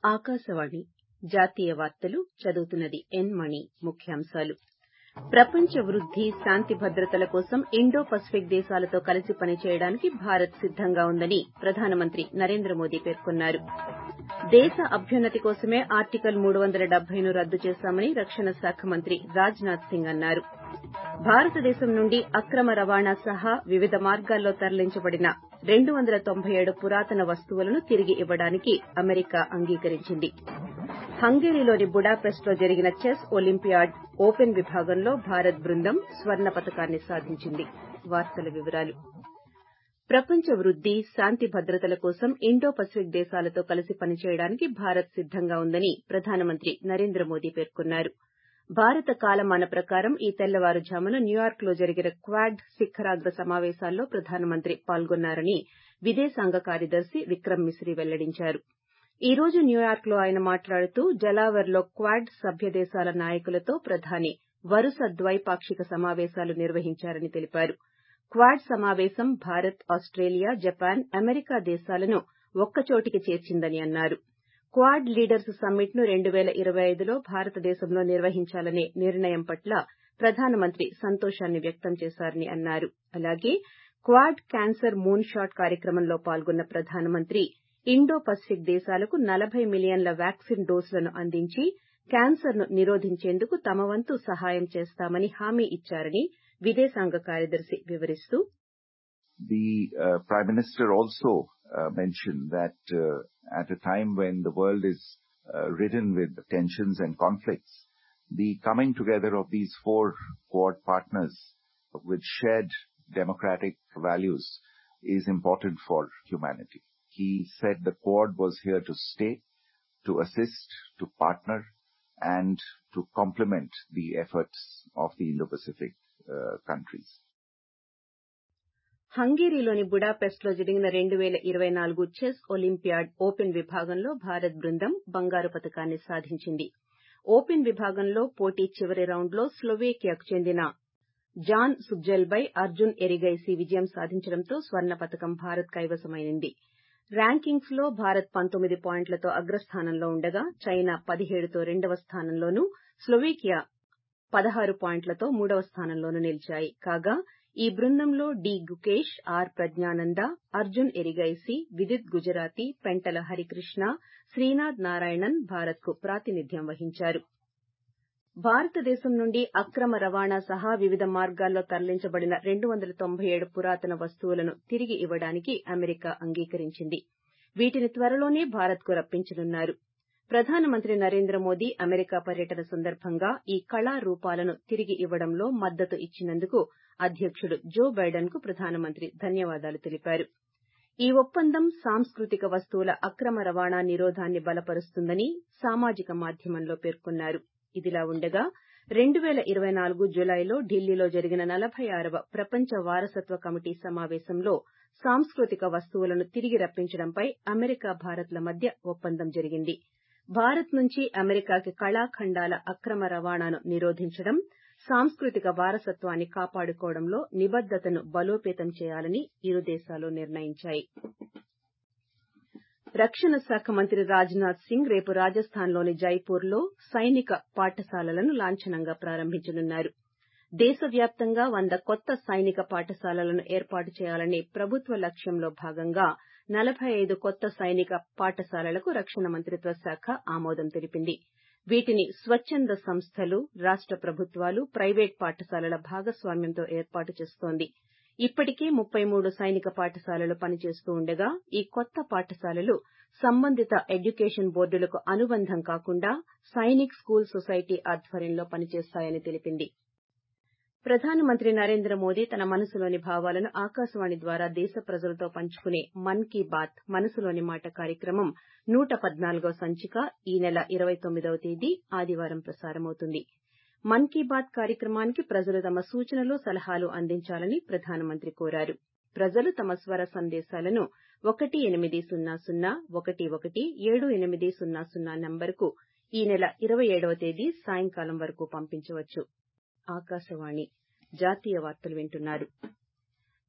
ఆకాశవాణి జాతీయ వార్తలు చదువుతున్నది ఎన్ మణి ముఖ్యాంశాలు ప్రపంచ వృద్ది శాంతి భద్రతల కోసం ఇండో పసిఫిక్ దేశాలతో కలిసి పనిచేయడానికి భారత్ సిద్దంగా ఉందని ప్రధానమంత్రి నరేంద్ర మోదీ పేర్కొన్నారు దేశ అభ్యున్నతి కోసమే ఆర్టికల్ ను రద్దు చేశామని రక్షణ శాఖ మంత్రి రాజ్ నాథ్ సింగ్ అన్నారు భారతదేశం నుండి అక్రమ రవాణా సహా వివిధ మార్గాల్లో తరలించబడిన రెండు వందల తొంభై ఏడు పురాతన వస్తువులను తిరిగి ఇవ్వడానికి అమెరికా అంగీకరించింది హంగేరీలోని బుడాపెస్ట్ లో జరిగిన చెస్ ఒలింపియాడ్ ఓపెన్ విభాగంలో భారత్ బృందం స్వర్ణ పతకాన్ని సాధించింది ప్రపంచ వృద్ది శాంతి భద్రతల కోసం ఇండో పసిఫిక్ దేశాలతో కలిసి పనిచేయడానికి భారత్ సిద్దంగా ఉందని ప్రధానమంత్రి నరేంద్ర మోదీ పేర్కొన్నారు భారత కాలమాన ప్రకారం ఈ తెల్లవారుఝామున న్యూయార్క్ లో జరిగిన క్వాడ్ శిఖరాగ్ర సమావేశాల్లో ప్రధానమంత్రి పాల్గొన్నారని విదేశాంగ కార్యదర్శి విక్రమ్ మిస్రీ వెల్లడించారు ఈ రోజు న్యూయార్క్ లో ఆయన మాట్లాడుతూ జలావర్ లో క్వాడ్ సభ్య దేశాల నాయకులతో ప్రధాని వరుస ద్వైపాక్షిక సమావేశాలు నిర్వహించారని తెలిపారు క్వాడ్ సమావేశం భారత్ ఆస్టేలియా జపాన్ అమెరికా దేశాలను ఒక్కచోటికి చేర్చిందని అన్నారు క్వాడ్ లీడర్స్ సమ్మిట్ ను రెండు పేల ఇరవై ఐదులో భారతదేశంలో నిర్వహించాలనే నిర్ణయం పట్ల ప్రధానమంత్రి సంతోషాన్ని వ్యక్తం చేశారని అన్నారు అలాగే క్వాడ్ క్యాన్సర్ మూన్ షాట్ కార్యక్రమంలో పాల్గొన్న ప్రధానమంత్రి ఇండో పసిఫిక్ దేశాలకు నలభై మిలియన్ల వ్యాక్సిన్ డోసులను అందించి క్యాన్సర్ ను నిరోధించేందుకు తమ వంతు సహాయం చేస్తామని హామీ ఇచ్చారని విదేశాంగ కార్యదర్శి వివరిస్తూ The uh, Prime Minister also uh, mentioned that uh, at a time when the world is ridden with tensions and conflicts, the coming together of these four Quad partners with shared democratic values is important for humanity. He said the Quad was here to stay, to assist, to partner, and to complement the efforts of the Indo-Pacific countries. హంగేరీలోని Budapest లో జరిగిన రెండు పేల ఇరవై నాలుగు chess olympiad open విభాగంలో భారత్ బృందం బంగారు పతకాన్ని సాధించింది ఓపెన్ విభాగంలో పోటీ చివరి రౌండ్లో స్లోవేకియాకు చెందిన జాన్ సుబ్జెల్బై అర్జున్ ఎరిగైసి విజయం సాధించడంతో స్వర్ణ పతకం భారత్ కైవసమైంది ర్యాంకింగ్స్ లో భారత్ పంతొమ్మిది పాయింట్లతో అగ్రస్థానంలో ఉండగా చైనా పదిహేడుతో రెండవ స్థానంలోనూ స్లోవేకియా పదహారు పాయింట్లతో మూడవ స్థానంలోనూ నిలిచాయి కాగా ఈ బృందంలో డి గుకేష్ ఆర్ ప్రజ్ఞానంద అర్జున్ ఎరిగైసి విదిత్ గుజరాతీ పెంటల హరికృష్ణ శ్రీనాథ్ నారాయణన్ భారత్ కు ప్రాతినిధ్యం వహించారు భారతదేశం నుండి అక్రమ రవాణా సహా వివిధ మార్గాల్లో తరలించబడిన రెండు వందల తొంభై ఏడు పురాతన వస్తువులను తిరిగి ఇవ్వడానికి అమెరికా అంగీకరించింది వీటిని త్వరలోనే భారత్ కు రప్పించనున్నారు ప్రధానమంత్రి నరేంద్ర మోదీ అమెరికా పర్యటన సందర్భంగా ఈ కళా రూపాలను తిరిగి ఇవ్వడంలో మద్దతు ఇచ్చినందుకు అధ్యకుడు జో బైడెన్ కు ప్రధానమంత్రి ధన్యవాదాలు తెలిపారు ఈ ఒప్పందం సాంస్కృతిక వస్తువుల అక్రమ రవాణా నిరోధాన్ని బలపరుస్తుందని సామాజిక మాధ్యమంలో పేర్కొన్నారు ఇదిలా ఉండగా రెండు పేల ఇరవై నాలుగు జులైలో ఢిల్లీలో జరిగిన నలభై ఆరవ ప్రపంచ వారసత్వ కమిటీ సమావేశంలో సాంస్కృతిక వస్తువులను తిరిగి రప్పించడంపై అమెరికా భారత్ల మధ్య ఒప్పందం జరిగింది భారత్ నుంచి అమెరికాకి కళాఖండాల అక్రమ రవాణాను నిరోధించడం సాంస్కృతిక వారసత్వాన్ని కాపాడుకోవడంలో నిబద్దతను బలోపేతం చేయాలని ఇరు దేశాలు నిర్ణయించాయి రక్షణ శాఖ మంత్రి రాజ్నాథ్ సింగ్ రేపు రాజస్థాన్లోని జైపూర్లో సైనిక పాఠశాలలను లాంఛనంగా ప్రారంభించనున్నారు దేశవ్యాప్తంగా వంద కొత్త సైనిక పాఠశాలలను ఏర్పాటు చేయాలనే ప్రభుత్వ లక్ష్యంలో భాగంగా నలభై ఐదు కొత్త సైనిక పాఠశాలలకు రక్షణ మంత్రిత్వ శాఖ ఆమోదం తెలిపింది వీటిని స్వచ్చంద సంస్థలు రాష్ట ప్రభుత్వాలు ప్రైవేట్ పాఠశాలల భాగస్వామ్యంతో ఏర్పాటు చేస్తోంది ఇప్పటికే ముప్పై మూడు సైనిక పాఠశాలలు పనిచేస్తూ ఉండగా ఈ కొత్త పాఠశాలలు సంబంధిత ఎడ్యుకేషన్ బోర్డులకు అనుబంధం కాకుండా సైనిక్ స్కూల్ సొసైటీ ఆధ్వర్యంలో పనిచేస్తాయని తెలిపింది ప్రధానమంత్రి నరేంద్ర మోదీ తన మనసులోని భావాలను ఆకాశవాణి ద్వారా దేశ ప్రజలతో పంచుకునే మన్ కీ బాత్ మనసులోని మాట కార్యక్రమం నూట పద్నాలుగవ సంచిక ఈ నెల ఇరవై తొమ్మిదవ తేదీ ఆదివారం ప్రసారమవుతుంది మన్ కీ బాత్ కార్యక్రమానికి ప్రజలు తమ సూచనలు సలహాలు అందించాలని ప్రధానమంత్రి కోరారు ప్రజలు తమ స్వర సందేశాలను ఒకటి ఎనిమిది సున్నా సున్నా ఒకటి ఒకటి ఏడు ఎనిమిది సున్నా సున్నా నంబరుకు ఈ నెల ఇరవై ఏడవ తేదీ సాయంకాలం వరకు పంపించవచ్చు ఆకాశవాణి జాతీయ వార్తలు వింటున్నారు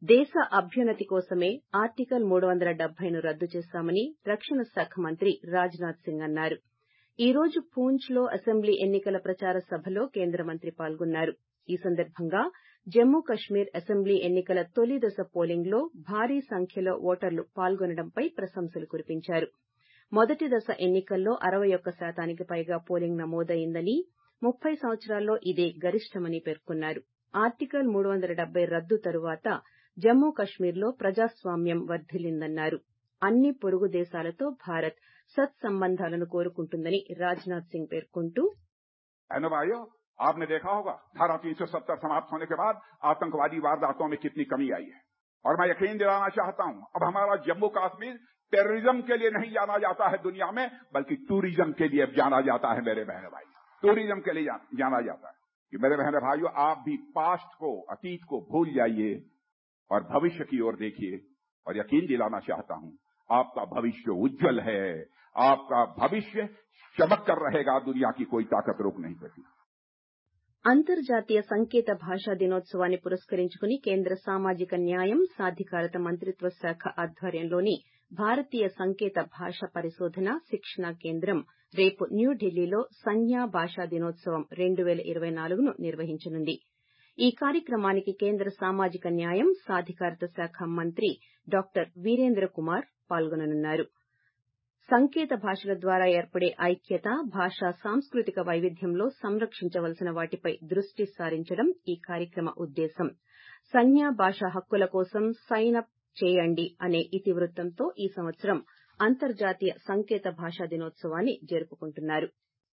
దేశ అభ్యున్నతి కోసమే ఆర్టికల్ మూడు వందల డెబ్బైను రద్దు చేశామని రక్షణ శాఖ మంత్రి రాజ్నాథ్ సింగ్ అన్నారు ఈ రోజు పూంచ్ లో అసెంబ్లీ ఎన్నికల ప్రచార సభలో కేంద్ర మంత్రి పాల్గొన్నారు ఈ సందర్భంగా జమ్మూ కశ్మీర్ అసెంబ్లీ ఎన్నికల తొలి దశ పోలింగ్ లో భారీ సంఖ్యలో ఓటర్లు పాల్గొనడంపై ప్రశంసలు కురిపించారు మొదటి దశ ఎన్నికల్లో అరవై ఒక్క శాతానికి పైగా పోలింగ్ నమోదైందని ముప్పై సంవత్సరాల్లో ఇదే గరిష్టమని పేర్కొన్నారు ఆర్టికల్ మూడు వందల డెబ్బై రద్దు తరువాత జమ్మూ కశ్మీర్లో ప్రజాస్వామ్యం వర్దిల్లిందన్నారు అన్ని పొరుగు దేశాలతో భారత్ సత్సంబంధాలను కోరుకుంటుందని రాజ్నాథ్ సింగ్ పేర్కొంటూ बहनों भाइयों आपने देखा होगा धारा 370 समाप्त होने के बाद आतंकवादी वारदातों में कितनी कमी आई है और मैं यकीन दिलाना चाहता हूं अब हमारा जम्मू कश्मीर टेररिज्म के लिए नहीं जाना जाता है दुनिया में बल्कि टूरिज्म के लिए जाना जाता है मेरे बहन भाई टूरिज्म के लिए जाना जाता है कि मेरे बहन भाइयों आप भी पास्ट को अतीत को भूल जाइए और भविष्य की ओर देखिए और यकीन दिलाना चाहता हूं आपका भविष्य उज्जवल है आपका भविष्य चमक कर रहेगा दुनिया की कोई ताकत रोक नहीं सकती అంతర్జాతీయ సంకేత భాషా దినోత్సవాన్ని పురస్కరించుకుని కేంద్ర సామాజిక న్యాయం సాధికారత మంత్రిత్వ శాఖ ఆధ్వర్యంలోని భారతీయ సంకేత భాష పరిశోధన శిక్షణ కేంద్రం రేపు న్యూఢిల్లీలో సంజ్ఞా భాషా దినోత్సవం రెండు పేల ఇరవై నాలుగును నిర్వహించనుంది ఈ కార్యక్రమానికి కేంద్ర సామాజిక న్యాయం సాధికారత శాఖ మంత్రి డాక్టర్ వీరేంద్ర కుమార్ పాల్గొననున్నారు సంకేత భాషల ద్వారా ఏర్పడే ఐక్యత భాషా సాంస్కృతిక వైవిధ్యంలో సంరక్షించవలసిన వాటిపై దృష్టి సారించడం ఈ కార్యక్రమ ఉద్దేశం సంజ్ఞా భాషా హక్కుల కోసం సైన్ అప్ చేయండి అనే ఇతివృత్తంతో ఈ సంవత్సరం అంతర్జాతీయ సంకేత భాషా దినోత్సవాన్ని జరుపుకుంటున్నారు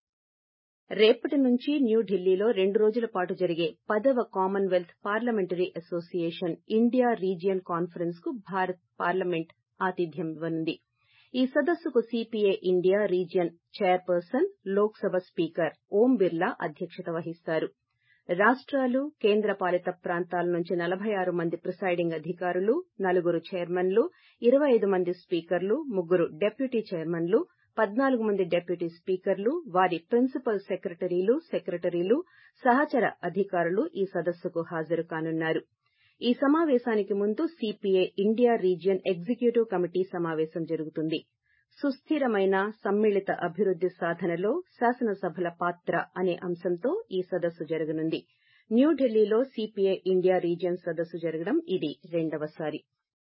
రేపటి నుంచి న్యూఢిల్లీలో రెండు రోజుల పాటు జరిగే పదవ Commonwealth Parliamentary Association India Region Conference కు భారత్ పార్లమెంట్ ఆతిథ్యం ఇవ్వనుంది ఈ సదస్సుకు CPI India Region chairperson Lok Sabha speaker Om Birla అధ్యక్షత వహిస్తారు రాష్టాలు కేంద్రపాలిత ప్రాంతాల నుంచి నలభై ఆరు మంది ప్రిసైడింగ్ అధికారులు నలుగురు చైర్మన్లు ఇరవై ఐదు మంది స్పీకర్లు ముగ్గురు డిప్యూటీ చైర్మన్లు పద్నాలుగు మంది డిప్యూటీ స్పీకర్లు వారి ప్రిన్సిపల్ సెక్రటరీలు సెక్రటరీలు సహచర అధికారులు ఈ సదస్సుకు హాజరు కానున్నారు ఈ సమావేశానికి ముందు CPI India Region executive committee సమావేశం జరుగుతుంది సుస్థిరమైన సమ్మిళిత అభివృద్ది సాధనలో శాసనసభల పాత్ర అనే అంశంతో ఈ సదస్సు జరగనుంది న్యూఢిల్లీలో సిపిఐ ఇండియా రీజియన్ సదస్సు జరగడం ఇది రెండవసారి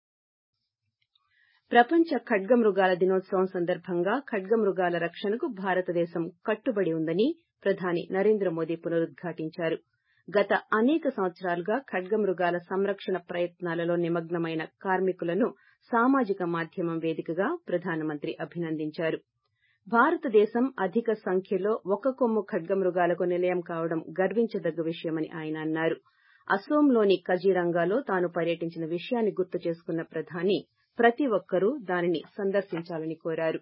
ప్రపంచ ఖడ్గమృగాల దినోత్సవం సందర్భంగా ఖడ్గమృగాల రక్షణకు భారతదేశం కట్టుబడి ఉందని ప్రధాని నరేంద్ర మోదీ పునరుద్ఘాటించారు గత అనేక సంవత్సరాలుగా ఖడ్గమృగాల సంరక్షణ ప్రయత్నాలలో నిమగ్నమైన కార్మికులను సామాజిక మాధ్యమం వేదికగా ప్రధానమంత్రి అభినందించారు భారతదేశం అధిక సంఖ్యలో ఒక కొమ్ము ఖడ్గమృగాలకు నిలయం కావడం గర్వించదగ్గ విషయమని ఆయన అన్నారు అస్సోంలోని కజీరంగాలో తాను పర్యటించిన విషయాన్ని గుర్తు చేసుకున్న ప్రధాని ప్రతి ఒక్కరూ దానిని సందర్శించాలని కోరారు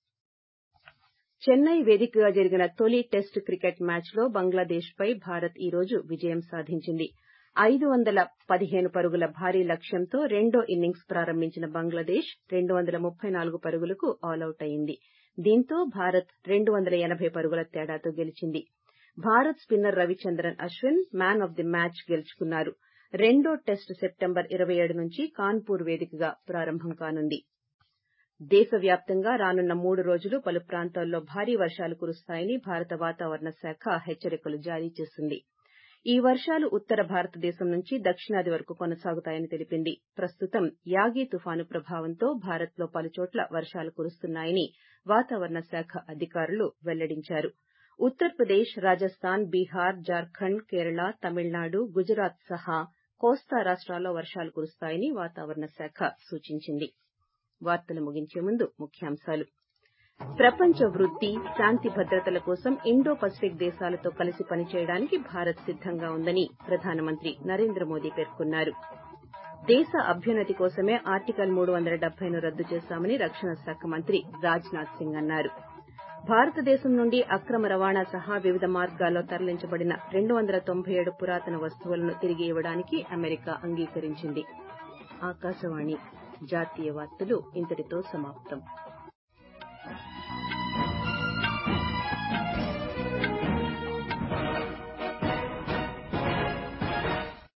చెన్నై వేదికగా జరిగిన తొలి టెస్ట్ క్రికెట్ మ్యాచ్ లో బంగ్లాదేశ్ పై భారత్ ఈ రోజు విజయం సాధించింది ఐదు వందల పదిహేను పరుగుల భారీ లక్ష్యంతో రెండో ఇన్నింగ్స్ ప్రారంభించిన బంగ్లాదేశ్ రెండు వందల ముప్పై నాలుగు పరుగులకు ఆలౌట్ అయింది దీంతో భారత్ రెండు వందల ఎనబై పరుగుల తేడాతో గెలిచింది Bharat spinner Ravichandran Ashwin man of the match గెలుచుకున్నారు రెండో టెస్ట్ సెప్టెంబర్ ఇరవై ఏడు నుంచి కాన్పూర్ వేదికగా ప్రారంభం కానుంది దేశవ్యాప్తంగా రానున్న మూడు రోజులు పలు ప్రాంతాల్లో భారీ వర్షాలు కురుస్తాయని భారత వాతావరణ శాఖ హెచ్చరికలు జారీ చేసింది ఈ వర్షాలు ఉత్తర భారతదేశం నుంచి దక్షిణాది వరకు కొనసాగుతాయని తెలిపింది ప్రస్తుతం యాగి తుఫాను ప్రభావంతో భారత్లో పలుచోట్ల వర్షాలు కురుస్తున్నాయని వాతావరణ శాఖ అధికారులు వెల్లడించారు ఉత్తరప్రదేశ్ రాజస్థాన్ బీహార్ జార్ఖండ్ కేరళ తమిళనాడు గుజరాత్ సహా కోస్తా రాష్టాల్లో వర్షాలు కురుస్తాయని వాతావరణ శాఖ సూచించింది వార్తలు ముగించే ముందు ముఖ్యాంశాలు ప్రపంచ వృద్ది శాంతి భద్రతల కోసం ఇండో పసిఫిక్ దేశాలతో కలిసి పనిచేయడానికి భారత్ సిద్దంగా ఉందని ప్రధానమంత్రి నరేంద్ర మోదీ పేర్కొన్నారు దేశ అభ్యున్నతి కోసమే ఆర్టికల్ మూడు వందల డెబ్బైను రద్దు చేశామని రక్షణ శాఖ మంత్రి రాజ్నాథ్ సింగ్ అన్నారు భారతదేశం నుండి అక్రమ రవాణా సహా వివిధ మార్గాల్లో తరలించబడిన రెండు వందల తొంభై ఏడు పురాతన వస్తువులను తిరిగి ఇవ్వడానికి అమెరికా అంగీకరించింది ఆకాశవాణి జాతీయ వార్తలు ఇంతటితో సమాప్తం